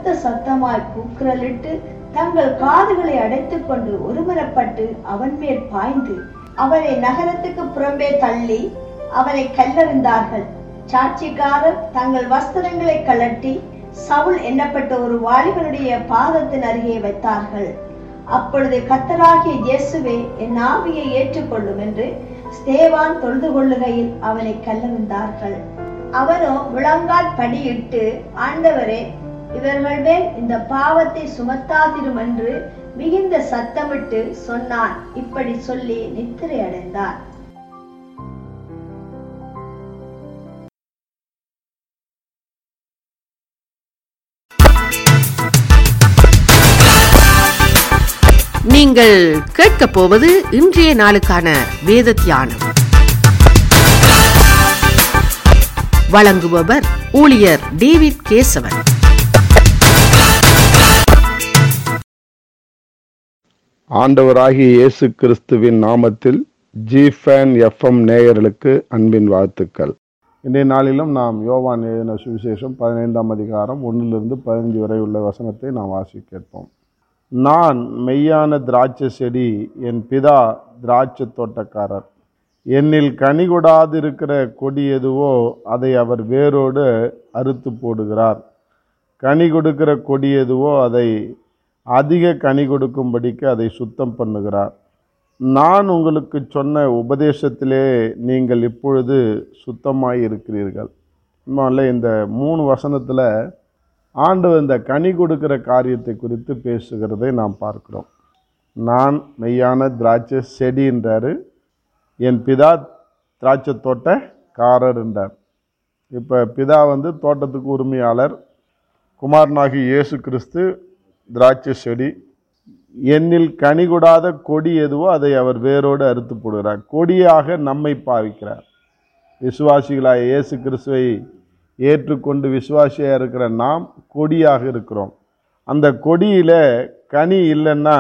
உரத்த சத்தமாய் கூக்குரலிட்டு தங்கள் காதுகளை அடைத்துக் கொண்டு ஒருமனப்பட்டு அவன் மேல் பாய்ந்து அவனை நகரத்துக்கு புறம்பே தள்ளி அவனை கல்லறிந்தார்கள் சாட்சிக்காரர் தங்கள் வஸ்திரங்களை கழட்டி சவுல் எண்ணப்பட்ட ஒரு வாலிபனுடைய பாதத்தின் அருகே வைத்தார்கள் அப்பொழுது கத்தராகிய இயேசுவே என் ஆவியை ஏற்றுக்கொள்ளும் என்று ஸ்தேவான் தொழுது கொள்ளுகையில் அவனை கல்லறிந்தார்கள் அவனோ முழங்கால் படியிட்டு ஆண்டவரே இவர்கள் மேல் இந்த பாவத்தை சுமத்தாதிரும் என்று மிகுந்த சத்தமிட்டு சொன்னான் இப்படி சொல்லி நித்திரை அடைந்தான் நீங்கள் கேட்கப் போவது இன்றைய நாளுக்கான வேத தியானம் வழங்குபவர் ஊழியர் டேவிட் கேசவன் ஆண்டவராகிய இயேசு கிறிஸ்துவின் நாமத்தில் ஜிஃபேன் எஃப்எம் நேயர்களுக்கு அன்பின் வாழ்த்துக்கள் இன்றைய நாளிலும் நாம் யோவான் எழுதின சுவிசேஷம் பதினைந்தாம் அதிகாரம் ஒன்றிலிருந்து பதினஞ்சு வரை உள்ள வசனத்தை நாம் வாசி கேட்போம் நான் மெய்யான திராட்சை செடி என் பிதா திராட்சை தோட்டக்காரர் என்னில் கனி கொடாதிருக்கிற கொடி எதுவோ அதை அவர் வேரோடு அறுத்து போடுகிறார் கனி கொடுக்கிற கொடி எதுவோ அதை அதிக கனி கொடுக்கும்படிக்கு அதை சுத்தம் பண்ணுகிறார் நான் உங்களுக்கு சொன்ன உபதேசத்திலே நீங்கள் இப்பொழுது சுத்தமாய் இருக்கிறீர்கள் உண்மையிலே இந்த மூணு வசனத்தில் ஆண்டவர் இந்த கனி கொடுக்கிற காரியத்தை குறித்து பேசுகிறதை நாம் பார்க்கிறோம் நான் மெய்யான திராட்சை செடின்றாரு என் பிதா திராட்சை தோட்டக்காரர் என்றார் இப்போ பிதா வந்து தோட்டத்துக்கு உரிமையாளர் குமாரனாகி இயேசு கிறிஸ்து திராட்சை செடி என்னில் கனி கொடாத கொடி எதுவோ அதை அவர் வேரோடு அறுத்து போடுகிறார் கொடியாக நம்மை பாவிக்கிறார் விசுவாசிகளாக இயேசு கிறிஸ்துவை ஏற்றுக்கொண்டு விசுவாசியாக இருக்கிற நாம் கொடியாக இருக்கிறோம் அந்த கொடியில் கனி இல்லைன்னா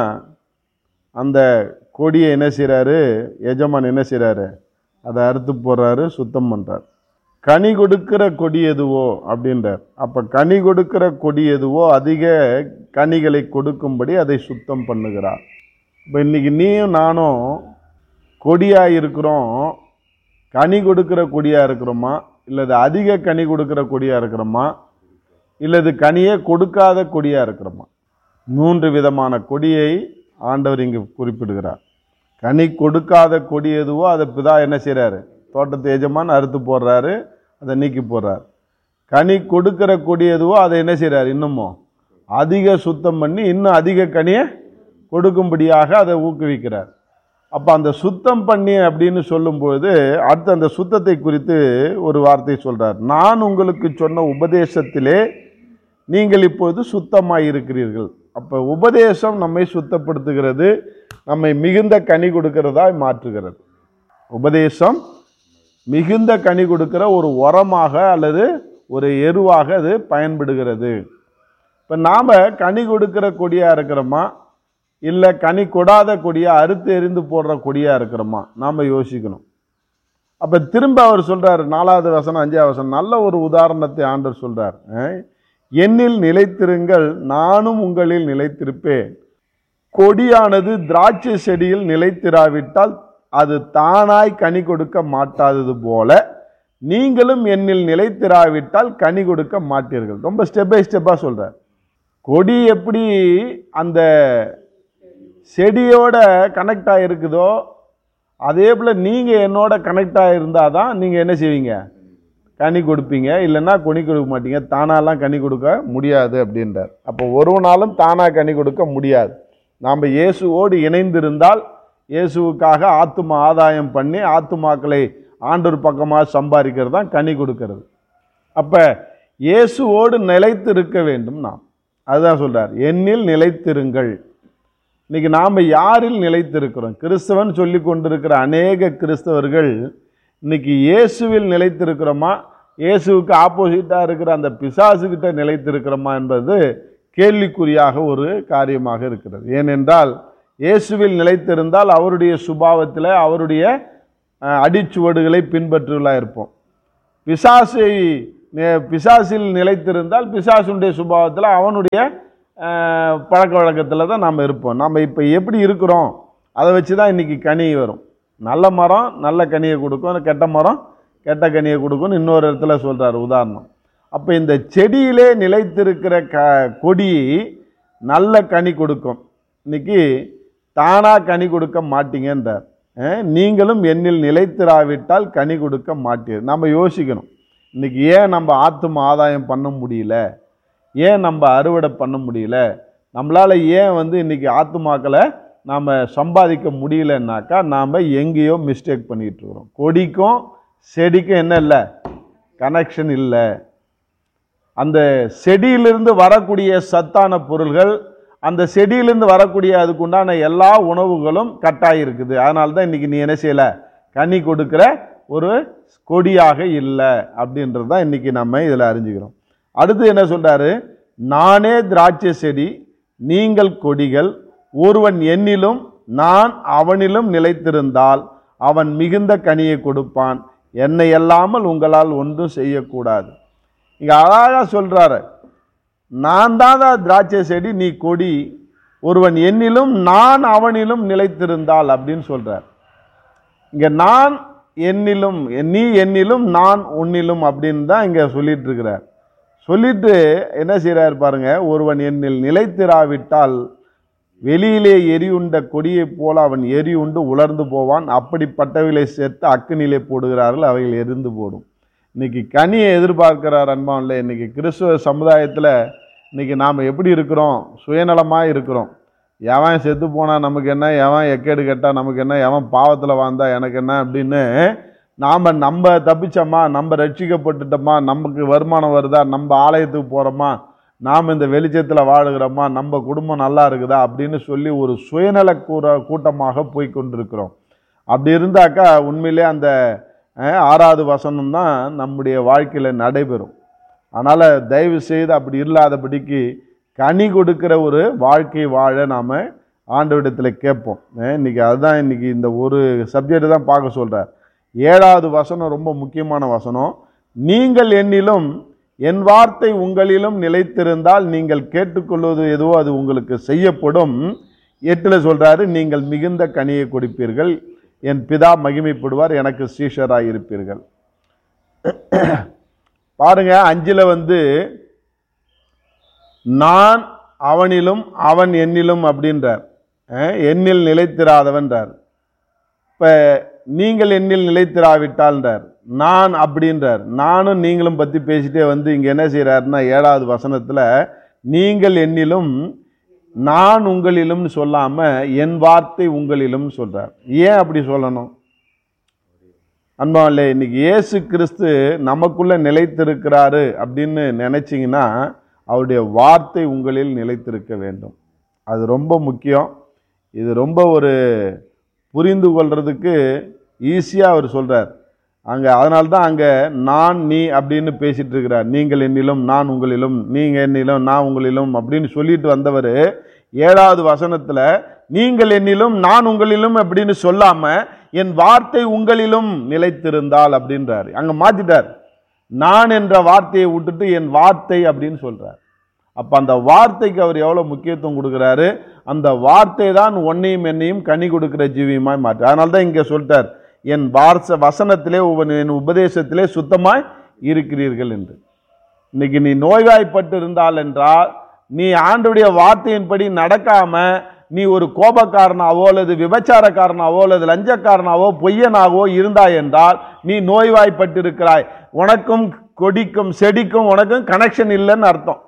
அந்த கொடியை என்ன செய்கிறாரு எஜமான் என்ன செய்கிறாரு அதை அறுத்து போடுறாரு சுத்தம் பண்ணுறார் கனி கொடுக்கிற கொடி எதுவோ அப்படின்றார் அப்போ கனி கொடுக்கிற கொடி எதுவோ அதிக கனிகளை கொடுக்கும்படி அதை சுத்தம் பண்ணுகிறார் இப்போ இன்னைக்கு நீயும் நானும் கொடியாக இருக்கிறோம் கனி கொடுக்கிற கொடியாக இருக்கிறோமா இல்லது அதிக கனி கொடுக்கிற கொடியாக இருக்கிறோமா இல்லது கனியே கொடுக்காத கொடியாக இருக்கிறோமா மூன்று விதமான கொடியை ஆண்டவர் இங்கு குறிப்பிடுகிறார் கனி கொடுக்காத கொடி எதுவோ அதை பிதா என்ன செய்கிறாரு தோட்டத்து எஜமான் அறுத்து போடுறாரு அதை நீக்கி போடுறாரு கனி கொடுக்கிற கொடி எதுவோ அதை என்ன செய்கிறார் இன்னமும் அதிக சுத்தம் பண்ணி இன்னும் அதிக கனியை கொடுக்கும்படியாக அதை ஊக்குவிக்கிறார் அப்போ அந்த சுத்தம் பண்ணி அப்படின்னு சொல்லும்பொழுது அடுத்து அந்த சுத்தத்தை குறித்து ஒரு வார்த்தை சொல்கிறார் நான் உங்களுக்கு சொன்ன உபதேசத்திலே நீங்கள் இப்பொழுது சுத்தமாக இருக்கிறீர்கள் அப்போ உபதேசம் நம்மை சுத்தப்படுத்துகிறது நம்மை மிகுந்த கனி கொடுக்கிறதாய் மாற்றுகிறது உபதேசம் மிகுந்த கனி கொடுக்கிற ஒரு உரமாக அல்லது ஒரு எருவாக அது பயன்படுகிறது இப்போ நாம் கனி கொடுக்கிற கொடியாக இருக்கிறோமா இல்லை கனி கொடாத கொடியாக அறுத்து எரிந்து போடுற கொடியாக இருக்கிறோமா நாம் யோசிக்கணும் அப்போ திரும்ப அவர் சொல்கிறார் நாலாவது வசனம் அஞ்சாவது வசனம் நல்ல ஒரு உதாரணத்தை ஆண்டவர் சொல்கிறார் என்னில் நிலைத்திருங்கள் நானும் உங்களில் நிலைத்திருப்பேன் கொடியானது திராட்சை செடியில் நிலைத்திராவிட்டால் அது தானாய் கனி கொடுக்க மாட்டாதது போல நீங்களும் என்னில் நிலைத்திராவிட்டால் கனி கொடுக்க மாட்டீர்கள் ரொம்ப ஸ்டெப் பை ஸ்டெப்பாக சொல்கிறார் கொடி எப்படி அந்த செடியோட கனெக்ட் ஆகிருக்குதோ அதே போல் நீங்கள் என்னோட கனெக்ட் ஆகிருந்தால் தான் நீங்கள் என்ன செய்வீங்க கனி கொடுப்பீங்க இல்லைன்னா கொனி கொடுக்க மாட்டீங்க தானாலாம் கனி கொடுக்க முடியாது அப்படின்றார் அப்போ ஒருவனாலும் தானாக கனி கொடுக்க முடியாது நாம் இயேசுவோடு இணைந்திருந்தால் இயேசுவுக்காக ஆத்தும ஆதாயம் பண்ணி ஆத்துமாக்களை ஆண்டொரு பக்கமாக சம்பாதிக்கிறது தான் கனி கொடுக்கறது அப்போ இயேசுவோடு நிலைத்து இருக்க வேண்டும் நாம் அதுதான் சொல்கிறார் என்னில் நிலைத்திருங்கள் இன்னைக்கு நாம் யாரில் நிலைத்திருக்கிறோம் கிறிஸ்தவன் சொல்லி கொண்டிருக்கிற அநேக கிறிஸ்தவர்கள் இன்னைக்கு இயேசுவில் நிலைத்திருக்கிறோமா இயேசுவுக்கு ஆப்போசிட்டாக இருக்கிற அந்த பிசாசுகிட்ட நிலைத்திருக்கிறோமா என்பது கேள்விக்குறியாக ஒரு காரியமாக இருக்கிறது ஏனென்றால் இயேசுவில் நிலைத்திருந்தால் அவருடைய சுபாவத்தில் அவருடைய அடிச்சுவடுகளை பின்பற்றுவதாக இருப்போம் பிசாசை நி- பிசாசில் நிலைத்திருந்தால் பிசாசுடைய சுபாவத்தில் அவனுடைய அஹ், பழக்க வழக்கத்தில் தான் நாம் இருப்போம் நம்ம இப்போ எப்படி இருக்கிறோம் அதை வச்சு தான் இன்றைக்கி கனி வரும் நல்ல மரம் நல்ல கனியை கொடுக்கும் கெட்ட மரம் கெட்ட கனியை கொடுக்கும்னு இன்னொரு இடத்துல சொல்கிறார் உதாரணம் அப்போ இந்த செடியிலே நிலைத்திருக்கிற க கொடி நல்ல கனி கொடுக்கும் இன்னைக்கு தானாக கனி கொடுக்க மாட்டீங்கன்றார் அஹ், நீங்களும் என்னில் நிலைத்திராவிட்டால் கனி கொடுக்க மாட்டீர் நம்ம யோசிக்கணும் இன்னைக்கு ஏன் நம்ம ஆத்தும ஆதாயம் பண்ண முடியல ஏன் நம்ம அறுவடை பண்ண முடியல நம்மளால் ஏன் வந்து இன்னைக்கு ஆத்துமாக்களை நாம் சம்பாதிக்க முடியலன்னாக்கா நாம் எங்கேயோ மிஸ்டேக் பண்ணிகிட்டு இருக்கிறோம் கொடிக்கும் செடிக்கும் என்ன இல்லை கனெக்ஷன் இல்லை அந்த செடியிலிருந்து வரக்கூடிய சத்தான பொருள்கள் அந்த செடியிலிருந்து வரக்கூடிய அதுக்குண்டான எல்லா உணவுகளும் கட்டாயி இருக்குது அதனால தான் இன்னைக்கு நீ என்ன செய்யல கனி கொடுக்கிற ஒரு கொடியாக இல்லை அப்படின்றது தான் இன்னைக்கு நம்ம இதில் அறிஞ்சுக்கிறோம் அடுத்து என்ன சொல்றாரு நானே திராட்சை செடி நீங்கள் கொடிகள் ஒருவன் என்னிலும் நான் அவனிலும் நிலைத்திருந்தால் அவன் மிகுந்த கனியை கொடுப்பான் என்னை அல்லாமல் உங்களால் ஒன்றும் செய்யக்கூடாது இங்க அழகா சொல்றாரு நான் தான் திராட்சை செடி நீ கொடி ஒருவன் என்னிலும் நான் அவனிலும் நிலைத்திருந்தால் அப்படின்னு சொல்றார் இங்க நான் என்னிலும் நீ என்னிலும் நான் உன்னிலும் அப்படின்னு தான் இங்க சொல்லிட்டு இருக்கிறார் சொல்லிட்டு என்ன செய்றார் பாருங்க ஒருவன் என்னில் நிலைத்திராவிட்டால் வெளியிலே எரியுண்ட கொடியைப் போல அவன் எரியுண்டு உலர்ந்து போவான் அப்படிப்பட்டவைகளை சேர்த்து அக்கினிலே போடுகிறார்கள் அவைகள் எரிந்து போடும் இன்னைக்கு கனியை எதிர்பார்க்கிறார் அன்பான்ல இன்னைக்கு கிறிஸ்துவ சமுதாயத்தில் இன்னைக்கு நாம் எப்படி இருக்கிறோம் சுயநலமாக இருக்கிறோம் எவன் செத்து போனால் நமக்கு என்ன எவன் எக்கேடு கெட்டா நமக்கு என்ன எவன் பாவத்தில் வாழ்ந்தா எனக்கு என்ன அப்படின்னு நாம் நம்ம தப்பிச்சோமா நம்ம ரட்சிக்கப்பட்டுட்டோமா நமக்கு வருமானம் வருதா நம்ம ஆலயத்துக்கு போகிறோமா நாம் இந்த வெளிச்சத்தில் வாழுகிறோமா நம்ம குடும்பம் நல்லா இருக்குதா அப்படின்னு சொல்லி ஒரு சுயநல கூற கூட்டமாக போய் கொண்டிருக்கிறோம் அப்படி இருந்தாக்கா உண்மையிலே அந்த அஹ், ஆறாவது வசனம் தான் நம்முடைய வாழ்க்கையில் நடைபெறும் அதனால் தயவு செய்து அப்படி இல்லாதபடிக்கு கனி கொடுக்கிற ஒரு வாழ்க்கை வாழ நாம் ஆண்டவிடத்தில் கேட்போம் அஹ், இன்னைக்கு அதுதான் இன்னைக்கு இந்த ஒரு சப்ஜெக்ட் தான் பார்க்க சொல்கிறார் ஏழாவது வசனம் ரொம்ப முக்கியமான வசனம் நீங்கள் என்னிலும் என் வார்த்தை உங்களிலும் நிலைத்திருந்தால் நீங்கள் கேட்டுக்கொள்வது எதுவோ அது உங்களுக்கு செய்யப்படும் எட்டில் சொல்றாரு நீங்கள் மிகுந்த கனியை கொடுப்பீர்கள் என் பிதா மகிமைப்படுவார் எனக்கு சீஷராய் இருப்பீர்கள் பாருங்க அஞ்சுல வந்து நான் அவனிலும் அவன் என்னிலும் அப்படின்றார் அஹ், என்னில் நிலைத்திராதவன்றார் இப்போ நீங்கள் என்னில் நிலைத்திராவிட்டால்ன்றார் நான் அப்படின்றார் நானும் நீங்களும் பற்றி பேசிட்டே வந்து இங்கே என்ன செய்கிறாருன்னா ஏழாவது வசனத்தில் நீங்கள் என்னிலும் நான் உங்களிலும்னு சொல்லாமல் என் வார்த்தை உங்களிலும் சொல்கிறார் ஏன் அப்படி சொல்லணும் அன்பாவில்லை இன்னைக்கு இயேசு கிறிஸ்து நமக்குள்ள நிலைத்திருக்கிறாரு அப்படின்னு நினைச்சீங்கன்னா அவருடைய வார்த்தை உங்களில் நிலைத்திருக்க வேண்டும் அது ரொம்ப முக்கியம் இது ரொம்ப ஒரு புரிந்து கொள்றதுக்கு ஈஸியாக அவர் சொல்றார் அங்கே அதனால தான் அங்கே நான் நீ அப்படின்னு பேசிட்டு இருக்கிறார் நீங்கள் என்னிலும் நான் உங்களிலும் நீங்கள் என்னிலும் நான் உங்களிலும் அப்படின்னு சொல்லிட்டு வந்தவர் ஏழாவது வசனத்தில் நீங்கள் என்னிலும் நான் உங்களிலும் அப்படின்னு சொல்லாம என் வார்த்தை உங்களிலும் நிலைத்திருந்தால் அப்படின்றார் அங்க மாத்திட்டார் நான் என்ற வார்த்தையை விட்டுட்டு என் வார்த்தை அப்படின்னு சொல்றார் அப்ப அந்த வார்த்தைக்கு அவர் எவ்வளவு முக்கியத்துவம் கொடுக்குறாரு அந்த வார்த்தை தான் உன்னையும் என்னையும் கனி கொடுக்கிற ஜீவியமாய் மாற்று அதனால தான் இங்க சொல்லிட்டார் என் வார்ச வசனத்திலே உவன் என் உபதேசத்திலே சுத்தமாய் இருக்கிறீர்கள் என்று இன்னைக்கு நீ நோய்வாய்ப்பட்டு இருந்தால் என்றால் நீ ஆண்டுடைய வார்த்தையின்படி நடக்காம நீ ஒரு கோபக்காரனாவோ அல்லது விபச்சாரக்காரனாவோ அல்லது லஞ்சக்காரனாவோ பொய்யனாகவோ இருந்தாய் என்றால் நீ நோய்வாய்ப்பட்டிருக்கிறாய் உனக்கும் கொடிக்கும் செடிக்கும் உனக்கும் கனெக்ஷன் இல்லைன்னு அர்த்தம்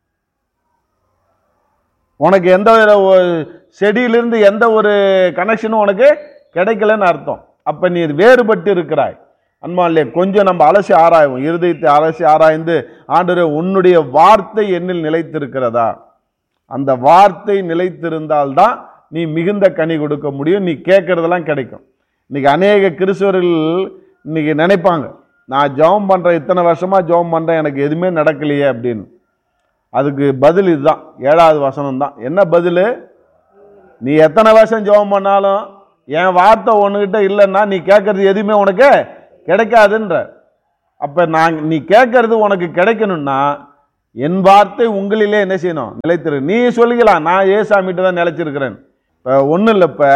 உனக்கு எந்த ஒரு ஒ- செடியிலிருந்து எந்த ஒரு கனெக்ஷனும் உனக்கு கிடைக்கலன்னு அர்த்தம் அப்ப நீ வேறுபட்டு இருக்கிறாய் அன்பாலே கொஞ்சம் நம்ம அலசி ஆராய்வோம் இருதயத்தை அலசி ஆராய்ந்து ஆண்டவரே உன்னுடைய வார்த்தை என்னில் நிலைத்திருக்கிறதா அந்த வார்த்தை நிலைத்திருந்தால்தான் நீ மிகுந்த கனி கொடுக்க முடியும் நீ கேட்கறதெல்லாம் கிடைக்கும் இன்னைக்கு அநேக கிறிஸ்தவர்கள் இன்னைக்கு நினைப்பாங்க நான் ஜெபம் பண்றேன் இத்தனை வருஷமா ஜெபம் பண்றேன் எனக்கு எதுவுமே நடக்கலையே அப்படின்னு அதுக்கு பதில் இதுதான் ஏழாவது வசனம் தான் என்ன பதில் நீ எத்தனை வருஷம் ஜெபம் பண்ணாலும் என் வார்த்தை உன்கிட்ட இல்லைன்னா நீ கேட்கறது எதுவுமே உனக்கு கிடைக்காதுன்ற அப்ப நான் நீ கேட்கறது உனக்கு கிடைக்கணும்னா என் வார்த்தை உங்களிலே என்ன செய்யணும் நிலைத்திரு நீ சொல்லிக்கலாம் நான் ஏசாமிட்டு தான் நிலைச்சிருக்கிறேன் இப்போ ஒன்றும் இல்லை இப்போ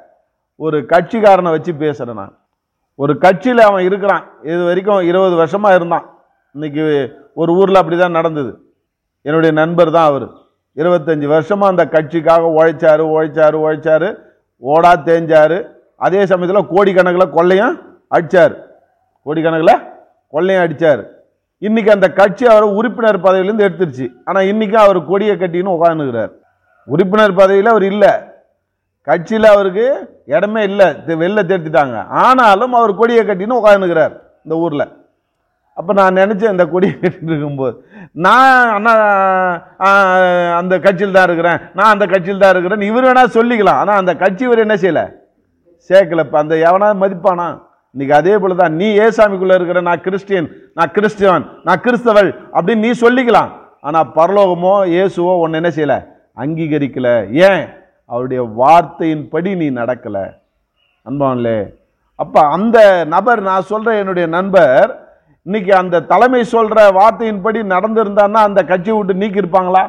ஒரு கட்சிக்காரனை வச்சு பேசுகிறேன் நான் ஒரு கட்சியில் அவன் இருக்கிறான் இது வரைக்கும் இருபது வருஷமா இருந்தான் இன்னைக்கு ஒரு ஊரில் அப்படி தான் நடந்தது என்னுடைய நண்பர் தான் அவர் இருபத்தஞ்சி வருஷமா அந்த கட்சிக்காக உழைச்சாரு உழைச்சாரு உழைச்சாரு ஓடா தேஞ்சாரு அதே சமயத்தில் கோடிக்கணக்கில் கொள்ளையும் அடிச்சார் கோடிக்கணக்கில் கொள்ளையும் அடிச்சார் இன்னைக்கு அந்த கட்சி அவரை உறுப்பினர் பதவியிலேருந்து எடுத்துருச்சு ஆனால் இன்னைக்கும் அவர் கொடியை கட்டின்னு உட்காந்துக்கிறார் உறுப்பினர் பதவியில் அவர் இல்லை கட்சியில் அவருக்கு இடமே இல்லை தெ- வெளில தேர்த்திட்டாங்க ஆனாலும் அவர் கொடியை கட்டின்னு உட்காந்துக்கிறார் இந்த ஊரில் அப்போ நான் நினச்சேன் இந்த கொடியை கட்டிட்டு இருக்கும்போது நான் அண்ணா ஆ, அந்த கட்சியில் தான் இருக்கிறேன் நான் அந்த கட்சியில் தான் இருக்கிறேன் இவர் வேணா சொல்லிக்கலாம் ஆனால் அந்த கட்சி இவர் என்ன செய்யலை சேர்க்கல இப்போ அந்த எவனா மதிப்பானா இன்னைக்கு அதே போல தான் நீ ஏசாமிக்குள்ள இருக்கிற நான் கிறிஸ்டியன் நான் கிறிஸ்டியன் நான் கிறிஸ்தவள் அப்படின்னு நீ சொல்லிக்கலாம் ஆனால் பரலோகமோ இயேசுவோ ஒன்று என்ன செய்யல அங்கீகரிக்கல ஏன் அவருடைய வார்த்தையின்படி நீ நடக்கல அன்பான்லே அப்ப அந்த நபர் நான் சொல்ற என்னுடைய நண்பர் இன்னைக்கு அந்த தலைமை சொல்ற வார்த்தையின்படி நடந்திருந்தான்னா அந்த கட்சியை விட்டு நீக்கி இருப்பாங்களா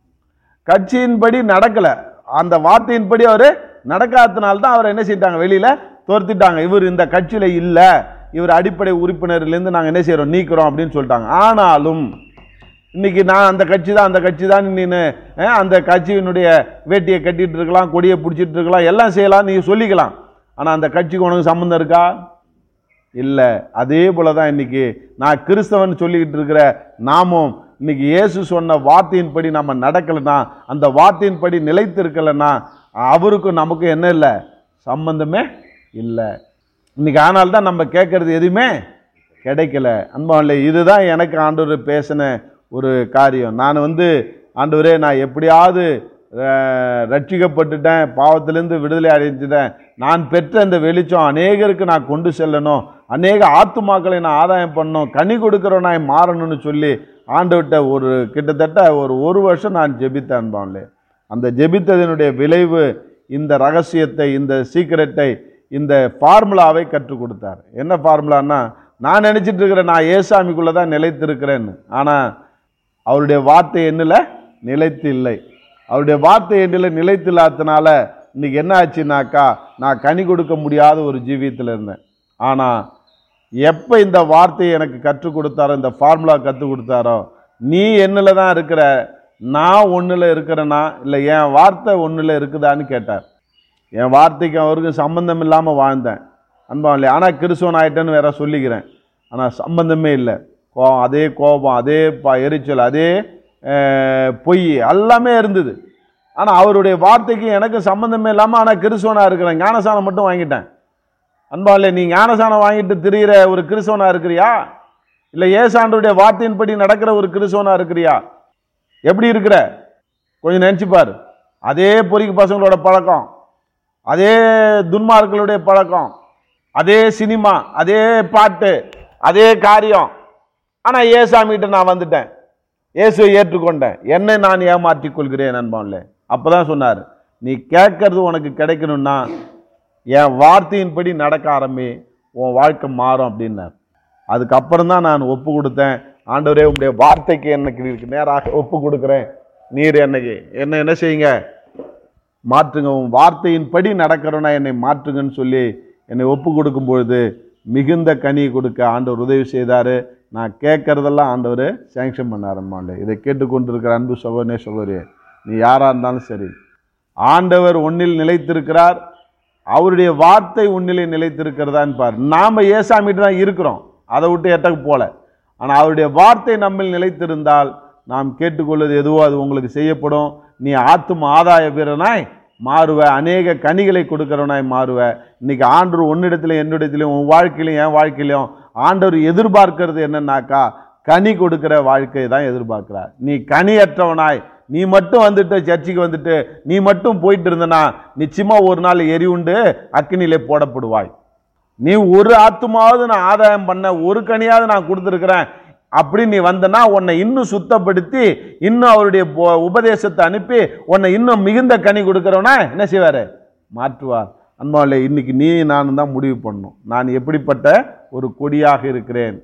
கட்சியின்படி நடக்கல அந்த வார்த்தையின்படி அவரு நடக்காதனால தான் அவரை என்ன செஞ்சிட்டாங்க வெளியில துரத்திட்டாங்க இவர் இந்த கட்சியில இல்ல இவர் அடிப்படை உறுப்பினர்லேருந்து நாங்க என்ன செய்றோம் நீக்கிறோம் அப்படின்னு சொல்லிட்டாங்க ஆனாலும் இன்னைக்கு நான் அந்த கட்சி தான் அந்த கட்சி தான் நீனு அஹ், அந்த கட்சியினுடைய வேட்டியை கட்டிட்டு இருக்கலாம் கொடியை பிடிச்சிட்டு இருக்கலாம் எல்லாம் செய்யலாம் நீ சொல்லிக்கலாம் ஆனா அந்த கட்சிக்கு உனக்கு சம்மந்தம் இருக்கா இல்லை அதே போல தான் இன்னைக்கு நான் கிறிஸ்தவன் சொல்லிக்கிட்டு இருக்கிற நாமும் இன்னைக்கு இயேசு சொன்ன வார்த்தையின்படி நம்ம நடக்கலைன்னா அந்த வார்த்தையின்படி நிலைத்து இருக்கலைன்னா அவருக்கும் நமக்கும் என்ன இல்லை சம்பந்தமே இல்லை இன்னைக்கு ஆனால் தான் நம்ம கேட்கறது எதுவுமே கிடைக்கல அன்பான்லே இதுதான் எனக்கு ஆண்டவர் பேசின ஒரு காரியம் நான் வந்து ஆண்டவரே நான் எப்படியாவது அஹ், ரட்சிக்கப்பட்டுட்டேன் பாவத்திலேருந்து விடுதலை அடைஞ்சிட்டேன் நான் பெற்ற இந்த வெளிச்சம் அநேகருக்கு நான் கொண்டு செல்லணும் அநேக ஆத்துமாக்களை நான் ஆதாயம் பண்ணணும் கனி கொடுக்கிறவனாய் மாறணும்னு சொல்லி ஆண்டவர்கிட்ட ஒரு கிட்டத்தட்ட ஒரு ஒரு வருஷம் நான் ஜெபித்தேன் அன்பான்லே அந்த ஜெபித்ததனுடைய விளைவு இந்த ரகசியத்தை இந்த சீக்கிரட்டை இந்த ஃபார்முலாவை கற்றுக் கொடுத்தார் என்ன ஃபார்முலான்னா நான் நினைச்சிட்டு இருக்கிறேன் நான் ஏசாமிக்குள்ளே தான் நிலைத்திருக்கிறேன்னு ஆனால் அவருடைய வார்த்தை என்னில் நிலைத்து இல்லை அவருடைய வார்த்தை என்னில் நிலைத்து இல்லாதனால இன்னைக்கு என்ன ஆச்சுனாக்கா நான் கனி கொடுக்க முடியாத ஒரு ஜீவியத்தில் இருந்தேன் ஆனால் எப்போ இந்த வார்த்தையை எனக்கு கற்றுக் கொடுத்தாரோ இந்த ஃபார்முலா கற்றுக் கொடுத்தாரோ நீ என்னில் தான் இருக்கிற நான் ஒன்றில் இருக்கிறேனா இல்லை என் வார்த்தை ஒன்றில் இருக்குதான்னு கேட்டார் என் வார்த்தைக்கு அவருக்கும் சம்பந்தம் இல்லாமல் வாழ்ந்தேன் அன்பா இல்லையா ஆனால் கிறிஸ்துவன் ஆயிட்டேன்னு வேற சொல்லிக்கிறேன் ஆனால் சம்பந்தமே இல்லை கோபம் அதே கோபம் அதே ப எரிச்சல் அதே அஹ், பொய் எல்லாமே இருந்தது ஆனால் அவருடைய வார்த்தைக்கு எனக்கு சம்பந்தமே இல்லாமல் ஆனால் கிறிஸ்துவனாக இருக்கிறேன் ஞானசானம் மட்டும் வாங்கிட்டேன் அன்பாலே நீ ஞானசானம் வாங்கிட்டு திரியிற ஒரு கிறிஸ்துவனா இருக்கிறியா இல்லை ஏசாண்டருடைய வார்த்தையின்படி நடக்கிற ஒரு கிறிஸ்துவனா இருக்கிறியா எப்படி இருக்கிற கொஞ்சம் நினைச்சு பாரு அதே பொறிக்கு பசங்களோட பழக்கம் அதே துன்மார்களுடைய பழக்கம் அதே சினிமா அதே பாட்டு அதே காரியம் ஆனால் ஏசாமிகிட்ட நான் வந்துட்டேன் இயேசுவை ஏற்றுக்கொண்டேன் என்னை நான் ஏமாற்றிக் கொள்கிறேன் நண்பன்ல அப்பதான் சொன்னார் நீ கேட்கறது உனக்கு கிடைக்கணும்னா என் வார்த்தையின்படி நடக்க ஆரம்பி உன் வாழ்க்கை மாறும் அப்படின்னார் அதுக்கப்புறம் தான் நான் ஒப்பு கொடுத்தேன் ஆண்டவரே உங்களுடைய வார்த்தைக்கு எனக்கு நேராக ஒப்பு கொடுக்குறேன் நீர் என்னைக்கு என்ன என்ன செய்யுங்க மாற்றுங்க உன் வார்த்தையின்படி நடக்கிறவனா என்னை மாற்றுங்கன்னு சொல்லி என்னை ஒப்பு கொடுக்கும் பொழுது மிகுந்த கனி கொடுக்க ஆண்டவர் உதவி செய்தார் நான் கேட்கறதெல்லாம் ஆண்டவர் சேங்ஷன் பண்ண ஆரம்பாண்டு இதை கேட்டுக்கொண்டிருக்கிற அன்பு சகோதரனே சகோதரி நீ யாராக இருந்தாலும் சரி ஆண்டவர் ஒன்னில் நிலைத்திருக்கிறார் அவருடைய வார்த்தை உன்னிலே நிலைத்திருக்கிறதான்னு பார் நாம ஏசாமிட்டு தான் இருக்கிறோம் அதை விட்டு எட்டக்கு போல ஆனால் அவருடைய வார்த்தை நம்மில் நிலைத்திருந்தால் நாம் கேட்டுக்கொள்வது எதுவோ அது உங்களுக்கு செய்யப்படும் நீ ஆத்தும ஆதாய வீரனாய் மாறுவ அநேக கனிகளை கொடுக்கிறவனாய் மாறுவ இன்னைக்கு ஆண்டவர் உன்னிடத்திலும் என்னிடத்திலும் உன் வாழ்க்கையிலும் என் வாழ்க்கையிலும் ஆண்டவர் எதிர்பார்க்கிறது என்னன்னாக்கா கனி கொடுக்கிற வாழ்க்கையை தான் எதிர்பார்க்கிறார் நீ கனியற்றவனாய் நீ மட்டும் வந்துட்டு சர்ச்சுக்கு வந்துட்டு நீ மட்டும் போயிட்டு இருந்தனா நிச்சயமா ஒரு நாள் எரி உண்டு அக்கினியிலே போடப்படுவாய் நீ ஒரு ஆத்துமாவது நான் ஆதாயம் பண்ண ஒரு கனியாவது நான் கொடுத்துருக்கிறேன் அப்படி நீ வந்தனா உன்னை இன்னும் சுத்தப்படுத்தி இன்னும் அவருடைய பொ- உபதேசத்தை அனுப்பி உன்னை இன்னும் மிகுந்த கனி கொடுக்கிறவனா என்ன செய்வாரு மாற்றுவார் அன்பாவிலே இன்னைக்கு நீ நானும் தான் முடிவு பண்ணணும் நான் எப்படிப்பட்ட ஒரு கொடியாக இருக்கிறேன்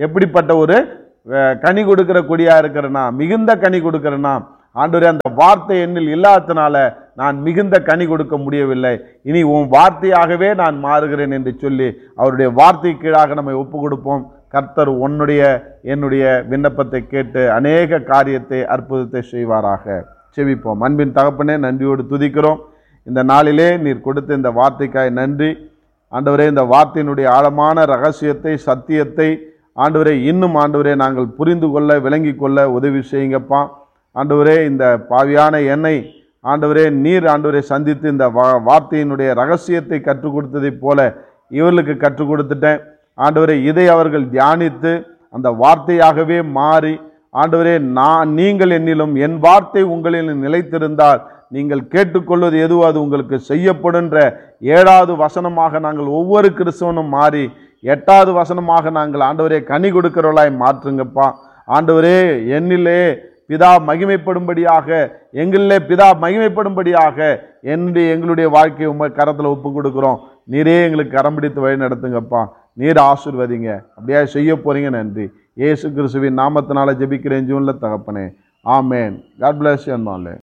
எப்படிப்பட்ட ஒரு அஹ், கனி கொடுக்கிற கொடியா இருக்கிறனா மிகுந்த கனி கொடுக்கிறனா ஆண்டவரே அந்த வார்த்தை என்னில் இல்லாதனால நான் மிகுந்த கனி கொடுக்க முடியவில்லை இனி உன் வார்த்தையாகவே நான் மாறுகிறேன் என்று சொல்லி அவருடைய வார்த்தை கீழாக நம்மை ஒப்பு கொடுப்போம் கர்த்தர் உன்னுடைய என்னுடைய விண்ணப்பத்தை கேட்டு அநேக காரியத்தை அற்புதத்தை செய்வாராக செவிப்போம் அன்பின் தகப்பனே நன்றியோடு துதிக்கிறோம் இந்த நாளிலே நீர் கொடுத்த இந்த வார்த்தைக்காய் நன்றி ஆண்டவரே இந்த வார்த்தையினுடைய ஆழமான ரகசியத்தை சத்தியத்தை ஆண்டவரே இன்னும் ஆண்டவரே நாங்கள் புரிந்து கொள்ள விளங்கி கொள்ள உதவி செய்யுங்கப்பா ஆண்டவரே இந்த பாவியான எண்ணெய் ஆண்டவரே நீர் ஆண்டவரை சந்தித்து இந்த வா வார்த்தையினுடைய ரகசியத்தை கற்றுக் கொடுத்ததைப் போல இவர்களுக்கு கற்றுக் கொடுத்துட்டேன் ஆண்டவரே இதை அவர்கள் தியானித்து அந்த வார்த்தையாகவே மாறி ஆண்டவரே நான் நீங்கள் என்னிலும் என் வார்த்தை உங்களில் நிலைத்திருந்தால் நீங்கள் கேட்டுக்கொள்வது எதுவோ அது உங்களுக்கு செய்யப்படுன்ற ஏழாவது வசனமாக நாங்கள் ஒவ்வொரு கிறிஸ்தவனும் மாறி எட்டாவது வசனமாக நாங்கள் ஆண்டவரே கனி கொடுக்கிறவர்களாய் மாற்றுங்கப்பா ஆண்டவரே என்னிலே பிதா மகிமைப்படும்படியாக எங்களிலே பிதா மகிமைப்படும்படியாக என்னுடைய எங்களுடைய வாழ்க்கையை உங்க கரத்தில் ஒப்பு கொடுக்குறோம் நீரே எங்களுக்கு கரம் பிடித்து வழி நடத்துங்கப்பா நீர் ஆசிர்வதிங்க அப்படியே செய்ய போறீங்க நன்றி இயேசு கிறிஸ்துவின் நாமத்தினால ஜெபிக்கிறேன் ஜூன்ல தகப்பனே ஆமேன் காட் பிளஸ் யூ